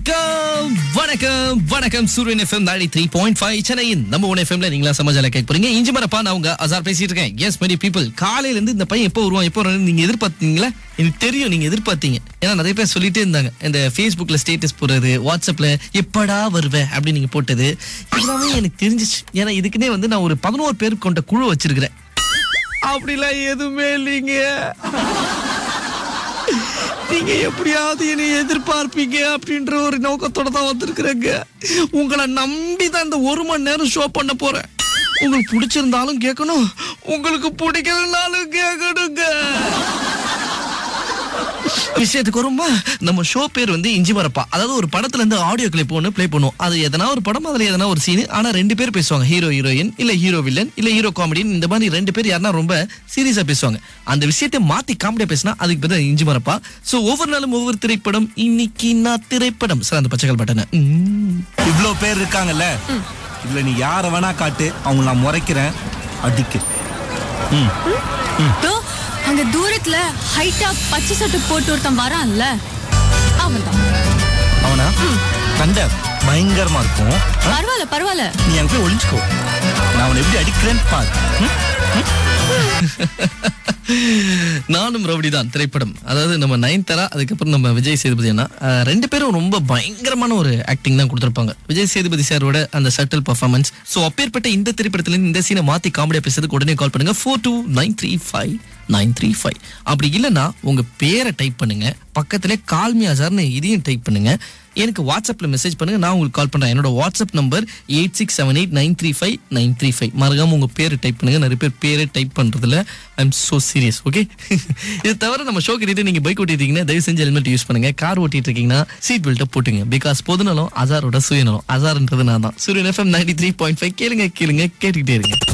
வணக்கம் வணக்கம் வணக்கம் சூரியன் எஃப்எம் நாடி த்ரீ பாயிண்ட் ஃபைவ் சென்னையின் நம்ம ஒன் எஃப்எம்ல நீங்களா சமாஜால கேட்க போறீங்க இஞ்சி மரப்பா நான் உங்க அசார் பேசிட்டு இருக்கேன் எஸ் மெனி பீப்புள் காலையில இருந்து இந்த பையன் எப்போ வருவான் எப்போ வருவான் நீங்க எதிர்பார்த்தீங்களா எனக்கு தெரியும் நீங்க எதிர்பார்த்தீங்க ஏன்னா நிறைய பேர் சொல்லிட்டே இருந்தாங்க இந்த ஃபேஸ்புக்ல ஸ்டேட்டஸ் போடுறது வாட்ஸ்அப்ல எப்படா வருவ அப்படின்னு நீங்க போட்டது எல்லாமே எனக்கு தெரிஞ்சிச்சு ஏன்னா இதுக்குன்னே வந்து நான் ஒரு பதினோரு பேர் கொண்ட குழு வச்சிருக்கிறேன் அப்படிலாம் எதுவுமே இல்லைங்க நீங்க எப்படியாவது என்னை எதிர்பார்ப்பீங்க அப்படின்ற ஒரு நோக்கத்தோட தான் வந்திருக்கிறேங்க உங்களை நம்பி தான் இந்த ஒரு மணி நேரம் ஷோ பண்ண போறேன் உங்களுக்கு பிடிச்சிருந்தாலும் கேட்கணும் உங்களுக்கு பிடிக்கலனாலும் கேட்கணுங்க விஷயத்துக்கு வருமா நம்ம ஷோ பேர் வந்து இஞ்சி மரப்பா அதாவது ஒரு படத்துல இருந்து ஆடியோ கிளிப் ஒன்று ப்ளே பண்ணுவோம் அது எதனா ஒரு படம் அதுல எதனா ஒரு சீன் ஆனா ரெண்டு பேர் பேசுவாங்க ஹீரோ ஹீரோயின் இல்ல ஹீரோ வில்லன் இல்ல ஹீரோ காமெடியன் இந்த மாதிரி ரெண்டு பேர் யாருன்னா ரொம்ப சீரியஸா பேசுவாங்க அந்த விஷயத்தை மாத்தி காமெடியா பேசினா அதுக்கு பேர் தான் இஞ்சி மரப்பா சோ ஒவ்வொரு நாளும் ஒவ்வொரு திரைப்படம் இன்னைக்கு நான் திரைப்படம் சார் அந்த பச்சைகள் பட்டனை இவ்ளோ பேர் இருக்காங்கல்ல இதுல நீ யார வேணா காட்டு அவங்க நான் முறைக்கிறேன் அடிக்கு தோ அங்க தூரத்துல ஹைட்டா பச்சை சட்டை போட்டு ஒருத்தன் வரான்ல அவன்தான் அவனா கண்ட பயங்கரமா இருக்கும் ஆ? பரவாயில்ல பரவாயில்ல நீ அங்க போய் ஒளிஞ்சுக்கோ நான் அவனை எப்படி அடிக்கிறேன்னு பாரு ம்? நானும் ரவுடி தான் திரைப்படம் அதாவது நம்ம நயன்தாரா அதுக்கப்புறம் நம்ம விஜய் சேதுபதி அண்ணா அஹ், ரெண்டு பேரும் ரொம்ப பயங்கரமான ஒரு ஆக்டிங் தான் கொடுத்திருப்பாங்க விஜய் சேதுபதி சாரோட அந்த சட்டில் பர்ஃபார்மன்ஸ் ஸோ அப்பேற்பட்ட இந்த திரைப்படத்துல இருந்து இந்த சீனை மாத்தி காமெடியா பேசுறதுக்கு உடனே கால் பண்ணுங்க four two nine three five nine three five அப்படி இல்லைன்னா உங்க பேரை டைப் பண்ணுங்க பக்கத்துல கால்மியா சார்னு இதையும் டைப் பண்ணுங்க எனக்கு வாட்ஸ்அப்ல மெசேஜ் பண்ணுங்க நான் உங்களுக்கு கால் பண்றேன் என்னோட WhatsApp number eight six seven eight nine three five nine three five மறக்காம உங்க பேரை டைப் பண்ணுங்க நிறைய பேர் பேரை டைப் பண்றதுல I am so serious okay இது தவிர நம்ம ஷோ கிட்ட நீங்க பைக் ஓட்டிட்டீங்கன்னா தயவு செஞ்சு ஹெல்மெட் யூஸ் பண்ணுங்க கார் ஓட்டிட்டு இருக்கீங்கன்னா சீட் பெல்ட்டை போட்டுங்க பிகாஸ் பொதுநலம் அசாரோட சுயநலம் அசார்ன்றது நான் தான் Suriyan FM ninety three point five கேளுங்க கேளுங்க கேட்டுக்கிட்டே இருங்க